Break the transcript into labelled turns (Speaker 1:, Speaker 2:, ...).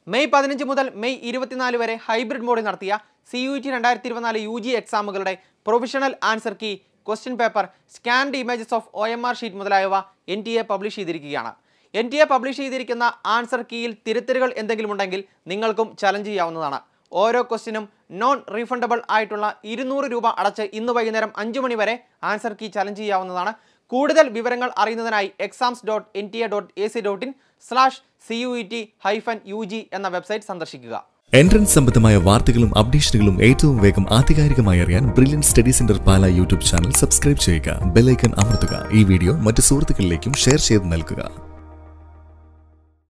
Speaker 1: May പതിനഞ്ച് മുതൽ May ഇരുപത്തിനാല് വരെ ഹൈബ്രിഡ് മോഡിൽ നടത്തിയ സി യു ടി രണ്ടായിരത്തി ഇരുപത്തിനാല് യു ജി എക്സാമുകളുടെ professional answer key question paper scanned images of O M R sheet മുതലായവ എൻ ടി എ പബ്ലിഷ് ചെയ്തിരിക്കുകയാണ് എൻ ടി എ പബ്ലിഷ് ചെയ്തിരിക്കുന്ന ആൻസർ കീയിൽ തിരുത്തലുകൾ എന്തെങ്കിലും ഉണ്ടെങ്കിൽ നിങ്ങൾക്കും ചലഞ്ച് ചെയ്യാവുന്നതാണ് ഓരോ ക്വസ്റ്റിനും നോൺ റീഫണ്ടബിൾ ആയിട്ടുള്ള ഇരുന്നൂറ് രൂപ അടച്ച് ഇന്ന് വൈകുന്നേരം അഞ്ച് മണി വരെ ആൻസർ കീ ചലഞ്ച് ചെയ്യാവുന്നതാണ് കൂടുതൽ വിവരങ്ങൾ അറിയുന്നതിനായി exams dot N T A dot A C dot in slash C U E T hyphen U G എന്ന വെബ്സൈറ്റ് സന്ദർശിക്കുക
Speaker 2: എൻട്രൻസ് സംബന്ധമായ വാർത്തകളും അപ്ഡേഷനുകളും ഏറ്റവും വേഗം ആധികാരികമായി അറിയാൻ brilliant study centre Pala YouTube channel subscribe ചെയ്യുക ബെലൈക്കൺ അമർത്തുക ഈ വീഡിയോ മറ്റ് സുഹൃത്തുക്കളിലേക്കും ഷെയർ ചെയ്ത് നൽകുക